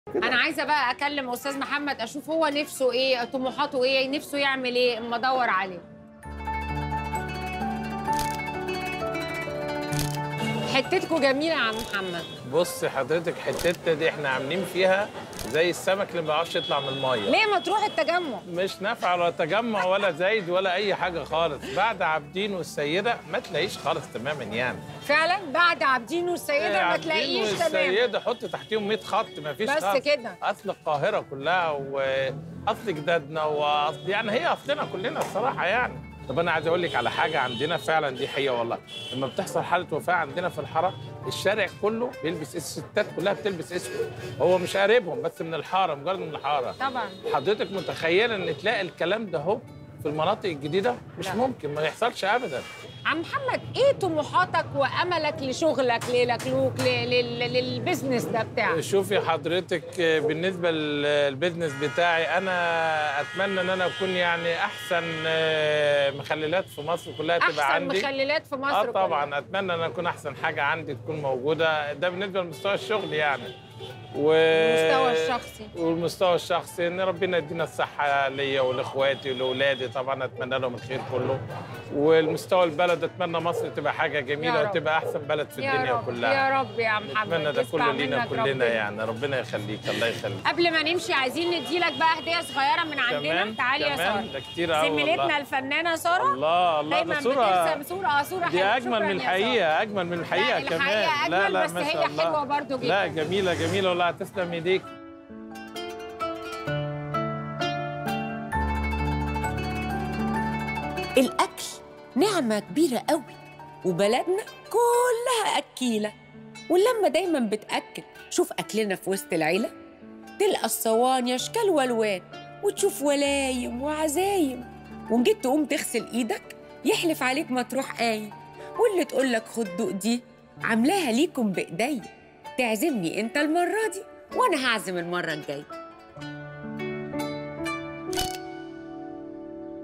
انا عايزه بقى اكلم استاذ محمد اشوف هو نفسه ايه طموحاته ايه نفسه يعمل ايه اما ادور عليه حتتكم جميله يا عم محمد بص حضرتك حتتنا دي احنا عاملين فيها زي السمك اللي ما بيعرفش يطلع من الميه ليه ما تروح التجمع مش نافع ولا تجمع ولا زايد ولا اي حاجه خالص بعد عابدين والسيده ما تلاقيش خالص تماما يعني فعلا بعد عابدين والسيده ما عابدين تلاقيش تمام والسيده حط تحتيهم 100 خط ما فيش بس خالص. كده. اصل القاهره كلها واصل جدادنا واصل يعني هي اصلنا كلنا الصراحه يعني طب انا عايز اقول لك على حاجه عندنا فعلا دي حقيقه والله لما بتحصل حاله وفاه عندنا في الحاره الشارع كله بيلبس الستات كلها بتلبس اسود هو مش قريبهم بس من الحاره مجرد من الحاره طبعا حضرتك متخيله ان تلاقي الكلام ده اهو في المناطق الجديده مش لا. ممكن ما يحصلش ابدا عم محمد ايه طموحاتك واملك لشغلك للكلوك ل- لل- للبزنس ده بتاعك شوفي حضرتك بالنسبه للبيزنس بتاعي انا اتمنى ان انا اكون يعني احسن مخللات في مصر كلها تبقى احسن عندي مخللات في مصر اه كلها. طبعا اتمنى ان أنا اكون احسن حاجه عندي تكون موجوده ده بالنسبه لمستوى الشغل يعني و... المستوى الشخصي. والمستوى الشخصي ان ربنا يدينا الصحه ليا ولاخواتي ولاولادي طبعا اتمنى لهم الخير كله والمستوى البلد اتمنى مصر تبقى حاجه يا جميله رب. وتبقى احسن بلد في يا الدنيا رب كلها يا رب يا عم محمد اتمنى ده يسمع كله لينا منك كلنا ربنا. يعني ربنا يخليك الله يخليك قبل ما نمشي عايزين نديلك بقى هديه صغيره من عندنا كمان تعالي يا كمان ساره ده كتير قوي زميلتنا والله. الفنانه ساره الله الله دايما ده صوره بترسم صوره اه صوره دي حلوه اجمل شكراً من يا سارة. الحقيقه اجمل من الحقيقه لا، كمان الحقيقة لا أجمل، لا بس ما هي شاء الله حلوة برضو جدا. لا جميله جميله والله هتسلم ايديك الأكل نعمة كبيرة قوي وبلدنا كلها أكيلة واللمة دايما بتأكل شوف أكلنا في وسط العيلة تلقى الصواني أشكال والوان وتشوف ولايم وعزايم وإن جيت تقوم تغسل إيدك يحلف عليك ما تروح قايم واللي تقولك خد دوق دي عاملاها ليكم بإيديا تعزمني أنت المرة دي وأنا هعزم المرة الجاية